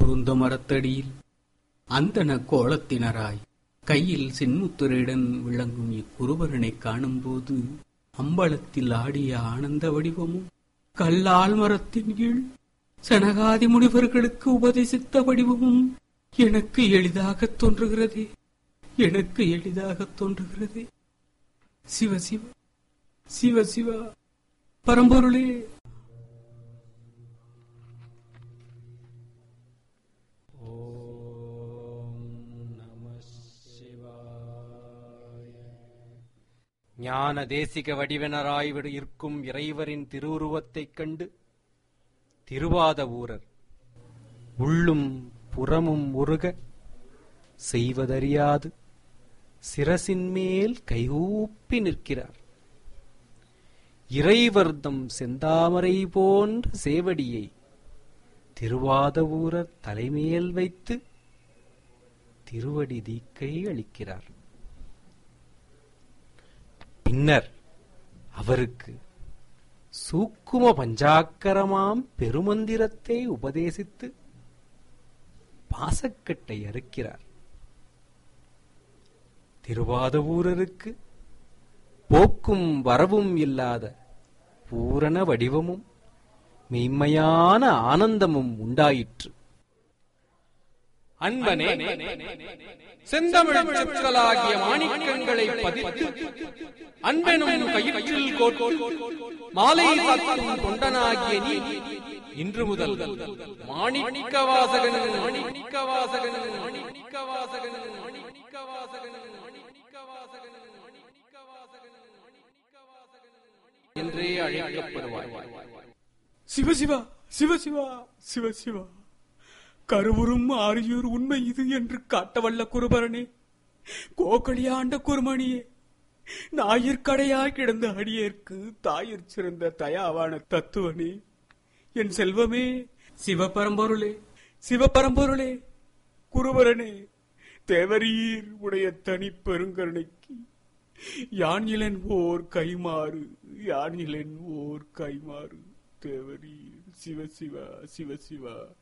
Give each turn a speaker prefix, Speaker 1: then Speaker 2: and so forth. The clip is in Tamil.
Speaker 1: குருந்த மரத்தடியில் அந்தன கோலத்தினராய் கையில் சின்முத்திரையுடன் விளங்கும் இக்குருபரனைக் காணும்போது அம்பலத்தில் ஆடிய ஆனந்த வடிவமும் கல்லால் மரத்தின் கீழ் சனகாதி முனிவர்களுக்கு உபதேசித்த வடிவமும் எனக்கு எளிதாகத் தோன்றுகிறதே எனக்கு எளிதாகத் தோன்றுகிறதே சிவ சிவ சிவ சிவ பரம்பொருளே
Speaker 2: ஞான தேசிக வடிவனராய் விடு- இருக்கும் இறைவரின் திருவுருவத்தைக் கண்டு திருவாத ஊரர் உள்ளும் புறமும் உருக செய்வதறியாது சிரசின் மேல் கைகூப்பி நிற்கிறார் இறைவர்தம் செந்தாமரை போன்ற சேவடியை திருவாத ஊரர் தலைமேல் வைத்து திருவடி தீக்கை அளிக்கிறார் பின்னர் அவருக்கு சூக்கும பஞ்சாக்கரமாம் பெருமந்திரத்தை உபதேசித்து பாசக்கட்டை அறுக்கிறார் திருவாதவூரருக்கு போக்கும் வரவும் இல்லாத பூரண வடிவமும் மெய்மையான ஆனந்தமும் உண்டாயிற்று அன்பனே செந்தமிழ் சொற்களாகிய மாணிக்கங்களை பதித்து அன்பெனும் கயிற்றில் கோட்டு மாலை சாத்தும் தொண்டனாகிய நீ இன்று முதல் மாணிக்க வாசகன் மாணிக்க வாசகன் மாணிக்க வாசகன் மாணிக்க வாசகன் மாணிக்க வாசகன் மாணிக்க வாசகன் மாணிக்க வாசகன் என்றே அழைக்கப்படுவாய்
Speaker 1: சிவசிவா சிவசிவா சிவசிவா கருவுறும் ஆரியூர் உண்மை இது என்று காட்டவல்ல குருபரனே கோக்களியாண்ட குருமணியே ஞாயிற்கடையாய் கிடந்த அடியேற்கு தாயிற் சிறந்த தயாவான தத்துவனே என் செல்வமே சிவபரம்பொருளே சிவபரம்பொருளே குருபரனே தேவரீர் உடைய தனி பெருங்கருணைக்கு யான் இளன் ஓர் கைமாறு யான் இளன் ஓர் கைமாறு தேவரீர் சிவ சிவா சிவ சிவா